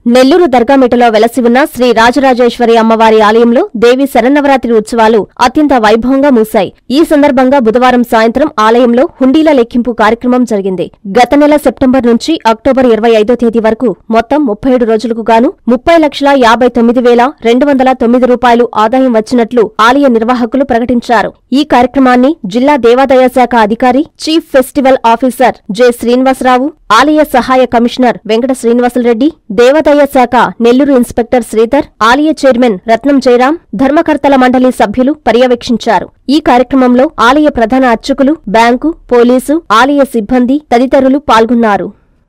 నెల్లూరు దర్గామిటలో వెలసి ఉన్న శ్రీ రాజరాజేశ్వరి అమ్మవారి ఆలయంలో దేవి శరన్నవరాత్రి ఉత్సవాలు అత్యంత వైభవంగా మూశాయి ఈ సందర్భంగా బుధవారం సాయంత్రం ఆలయంలో హుండీల లెక్కింపు కార్యక్రమం జరిగింది గత నెల సెప్టెంబర్ నుంచి అక్టోబర్ ఇరవై ఐదో తేదీ వరకు మొత్తం ముప్పై ఏడు రోజులకు గాను ముప్పై లక్షల యాభై తొమ్మిది వేల రెండు వందల తొమ్మిది రూపాయలు ఆదాయం వచ్చినట్లు ఆలయ నిర్వాహకులు ప్రకటించారు ఈ కార్యక్రమాన్ని జిల్లా దేవాదాయ శాఖ అధికారి chief festival officer J Srinivasarao ఆలయ సహాయ కమిషనర్ వెంకట శ్రీనివాసులరెడ్డి దేవాదాయ శాఖ నెల్లూరు ఇన్స్పెక్టర్ శ్రీధర్ ఆలయ చైర్మన్ రత్నం జయరాం ధర్మకర్తల మండలి సభ్యులు పర్యవేక్షించారు ఈ కార్యక్రమంలో ఆలయ ప్రధాన అర్చకులు బ్యాంకు పోలీసు ఆలయ సిబ్బంది తదితరులు పాల్గొన్నారు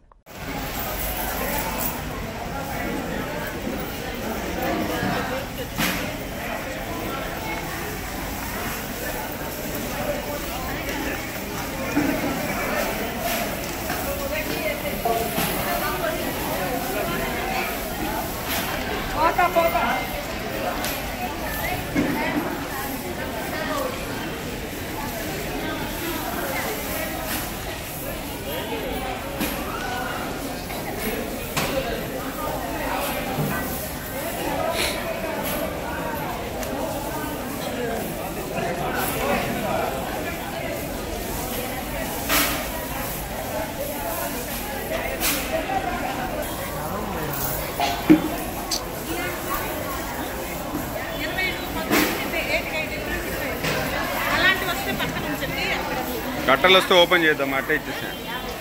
అలాంటి వస్తే పక్కన ఉంచండి అక్కడ కట్టలు వస్తే ఓపెన్ చేద్దాం అట్టే ఇచ్చేసాను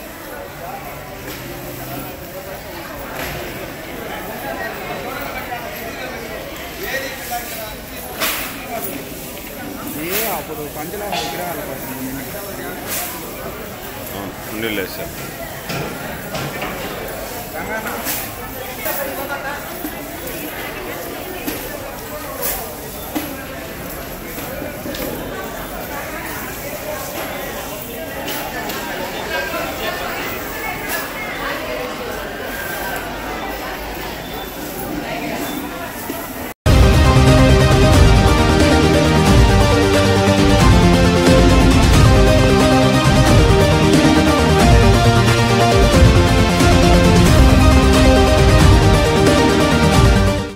అప్పుడు పంచల విగ్రహాల కోసం అవును ఉండి లేదు సార్ తెలంగాణ